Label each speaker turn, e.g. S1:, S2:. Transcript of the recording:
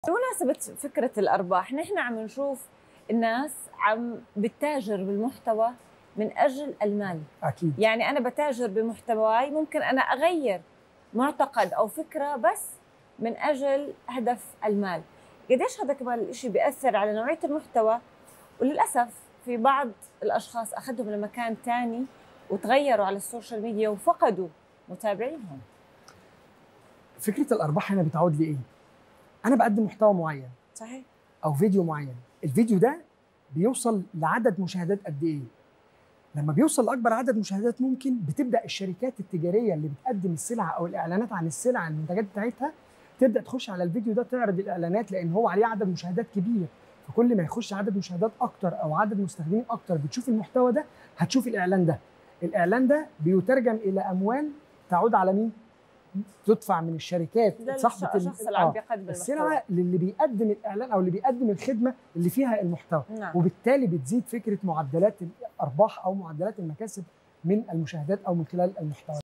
S1: بمناسبة فكرة الأرباح نحن عم نشوف الناس عم بتتاجر بالمحتوى من أجل المال
S2: اكيد
S1: يعني أنا بتاجر بمحتواي ممكن أنا أغير معتقد أو فكرة بس من أجل هدف المال قديش هذا كمان الإشي بيأثر على نوعية المحتوى وللأسف في بعض الأشخاص أخذهم لمكان تاني وتغيروا على السوشيال ميديا وفقدوا متابعينهم
S2: فكره الارباح هنا بتعود لايه؟ انا بقدم محتوى معين
S1: صحيح
S2: او فيديو معين الفيديو ده بيوصل لعدد مشاهدات قد ايه لما بيوصل لاكبر عدد مشاهدات ممكن بتبدا الشركات التجاريه اللي بتقدم السلع او الاعلانات عن السلع المنتجات بتاعتها تبدا تخش على الفيديو ده تعرض الاعلانات لان هو عليه عدد مشاهدات كبير فكل ما يخش عدد مشاهدات اكتر او عدد مستخدمين اكتر بتشوف المحتوى ده هتشوف الاعلان ده الاعلان ده بيترجم الى اموال تعود على مين تدفع من الشركات
S1: ده
S2: صاحبه ال-
S1: الشخص اللي عم
S2: آه،
S1: بيقدم المحتوى
S2: السلعه للي بيقدم الاعلان او اللي بيقدم الخدمه اللي فيها المحتوى
S1: نعم
S2: وبالتالي بتزيد فكره معدلات الارباح او معدلات المكاسب من المشاهدات او من خلال المحتوى